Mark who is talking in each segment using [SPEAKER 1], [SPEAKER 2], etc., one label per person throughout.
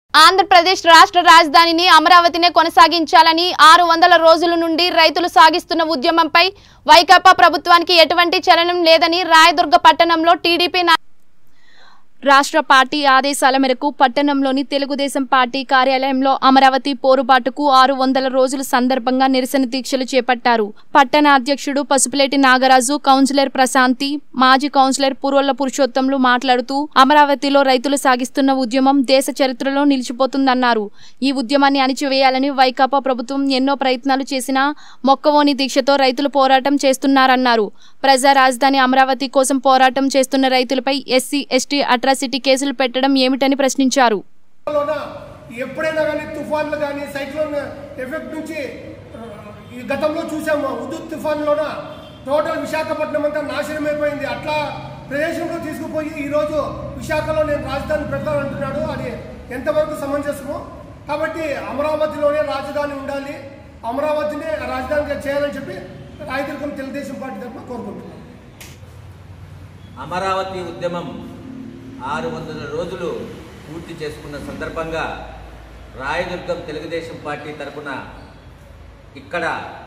[SPEAKER 1] ఆంధ్రప్రదేశ్ రాష్ట్ర రాజధానిని అమరావతినే కొనసాగించాలని ఆరు వందల రోజుల నుండి రైతులు సాగిస్తున్న ఉద్యమంపై వైకాపా ప్రభుత్వానికి ఎటువంటి చలనం లేదని రాయదుర్గ పట్టణంలో టీడీపీ నా- రాష్ట్ర పార్టీ ఆదేశాల మేరకు పట్టణంలోని తెలుగుదేశం పార్టీ కార్యాలయంలో అమరావతి పోరుబాటుకు ఆరు వందల రోజుల సందర్భంగా నిరసన దీక్షలు చేపట్టారు పట్టణ అధ్యక్షుడు పసుపులేటి నాగరాజు కౌన్సిలర్ ప్రశాంతి మాజీ కౌన్సిలర్ పురోళ్ల పురుషోత్తంలు మాట్లాడుతూ అమరావతిలో రైతులు సాగిస్తున్న ఉద్యమం దేశ చరిత్రలో నిలిచిపోతుందన్నారు ఈ ఉద్యమాన్ని అణిచివేయాలని వైకాపా ప్రభుత్వం ఎన్నో ప్రయత్నాలు చేసినా మొక్కవోని దీక్షతో రైతులు పోరాటం చేస్తున్నారన్నారు ప్రజా రాజధాని అమరావతి కోసం పోరాటం చేస్తున్న రైతులపై ఎస్సీ ఎస్టీ అట్రాసిటీ కేసులు పెట్టడం ఏమిటని ప్రశ్నించారు
[SPEAKER 2] లోన ఎప్పుడైనా కానీ తుఫాన్లు కానీ సైక్లోన్ ఎఫెక్ట్ నుంచి ఆ, ఈ గతంలో చూసాము ఉదుత్ తుఫాన్లోన టోటల్ విశాఖపట్నం అంతా నాశనం అయిపోయింది అట్లా ప్రదేశంలో తీసుకుపోయి ఈరోజు విశాఖలో నేను రాజధాని పెడతానంటున్నాడు అది ఎంతవరకు సమంజసము కాబట్టి అమరావతిలోనే రాజధాని ఉండాలి అమరావతినే రాజధానిగా చేయాలని చెప్పి రాయదుర్గం తెలుగుదేశం పార్టీ తరఫున కోరుకుంటున్నాను
[SPEAKER 3] అమరావతి ఉద్యమం ఆరు వందల రోజులు పూర్తి చేసుకున్న సందర్భంగా రాయదుర్గం తెలుగుదేశం పార్టీ తరపున ఇక్కడ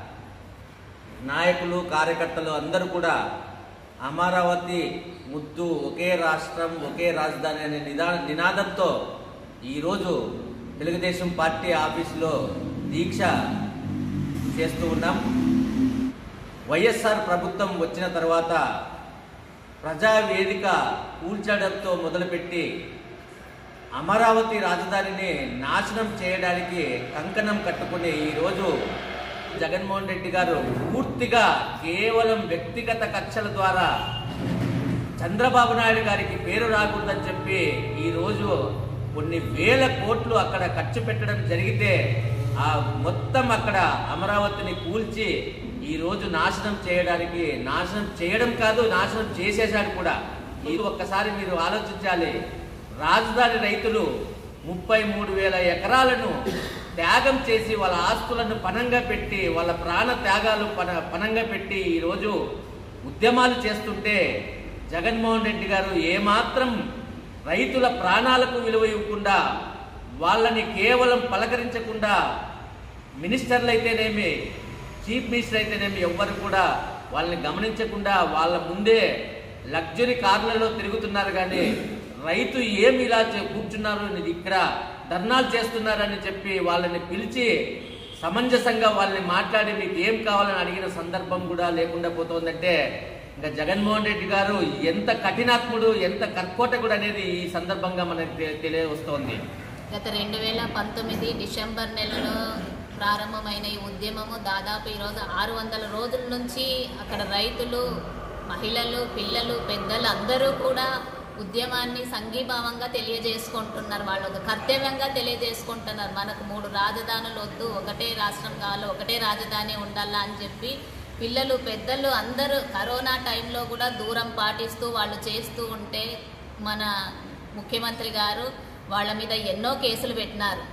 [SPEAKER 3] నాయకులు కార్యకర్తలు అందరూ కూడా అమరావతి ముద్దు ఒకే రాష్ట్రం ఒకే రాజధాని అనే నిదా నినాదంతో ఈరోజు తెలుగుదేశం పార్టీ ఆఫీసులో దీక్ష చేస్తూ ఉన్నాం వైఎస్ఆర్ ప్రభుత్వం వచ్చిన తర్వాత ప్రజావేదిక కూల్చడంతో మొదలుపెట్టి అమరావతి రాజధానిని నాశనం చేయడానికి కంకణం కట్టుకుని ఈరోజు జగన్మోహన్ రెడ్డి గారు పూర్తిగా కేవలం వ్యక్తిగత కక్షల ద్వారా చంద్రబాబు నాయుడు గారికి పేరు రాకూడదని చెప్పి ఈరోజు కొన్ని వేల కోట్లు అక్కడ ఖర్చు పెట్టడం జరిగితే ఆ మొత్తం అక్కడ అమరావతిని కూల్చి ఈ రోజు నాశనం చేయడానికి నాశనం చేయడం కాదు నాశనం చేసేశాడు కూడా ఇది ఒక్కసారి మీరు ఆలోచించాలి రాజధాని రైతులు ముప్పై మూడు వేల ఎకరాలను త్యాగం చేసి వాళ్ళ ఆస్తులను పనంగా పెట్టి వాళ్ళ ప్రాణ త్యాగాలు పన పనంగా పెట్టి ఈరోజు ఉద్యమాలు చేస్తుంటే జగన్మోహన్ రెడ్డి గారు ఏమాత్రం రైతుల ప్రాణాలకు విలువ ఇవ్వకుండా వాళ్ళని కేవలం పలకరించకుండా మినిస్టర్లు అయితేనేమి చీఫ్ మినిస్టర్ అయితేనేమి ఎవ్వరు కూడా వాళ్ళని గమనించకుండా వాళ్ళ ముందే లగ్జరీ కార్లలో తిరుగుతున్నారు కానీ రైతు ఏమి ఇలా చే- కూర్చున్నారు ఇది ఇక్కడ ధర్నాలు చేస్తున్నారని చెప్పి వాళ్ళని పిలిచి సమంజసంగా వాళ్ళని మాట్లాడి మీకు ఏం కావాలని అడిగిన సందర్భం కూడా లేకుండా పోతోందంటే ఇంకా జగన్మోహన్ రెడ్డి గారు ఎంత కఠినాత్ముడు ఎంత కర్కోటకుడు అనేది ఈ సందర్భంగా మనకు తె- తెలియవస్తోంది
[SPEAKER 4] గత రెండు వేల పంతొమ్మిది డిసెంబర్ నెలలో ప్రారంభమైన ఈ ఉద్యమము దాదాపు ఈరోజు ఆరు వందల రోజుల నుంచి అక్కడ రైతులు మహిళలు పిల్లలు పెద్దలు అందరూ కూడా ఉద్యమాన్ని సంఘీభావంగా తెలియజేసుకుంటున్నారు వాళ్ళు ఒక కర్తవ్యంగా తెలియజేసుకుంటున్నారు మనకు మూడు రాజధానులు వద్దు ఒకటే రాష్ట్రం కావాలి ఒకటే రాజధాని ఉండాలా అని చెప్పి పిల్లలు పెద్దలు అందరూ కరోనా టైంలో కూడా దూరం పాటిస్తూ వాళ్ళు చేస్తూ ఉంటే మన ముఖ్యమంత్రి గారు వాళ్ళ మీద ఎన్నో కేసులు పెట్టినారు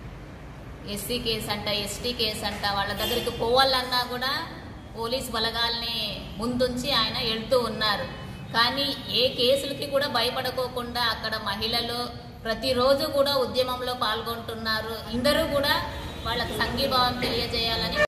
[SPEAKER 4] ఎస్సీ కేసు అంట ఎస్టీ కేసు అంట వాళ్ళ దగ్గరికి పోవాలన్నా కూడా పోలీస్ బలగాల్ని ముందుంచి ఆయన వెళ్తూ ఉన్నారు కానీ ఏ కేసులకి కూడా భయపడకోకుండా అక్కడ మహిళలు ప్రతిరోజు కూడా ఉద్యమంలో పాల్గొంటున్నారు అందరూ కూడా వాళ్ళకి సంఘీభావం తెలియజేయాలని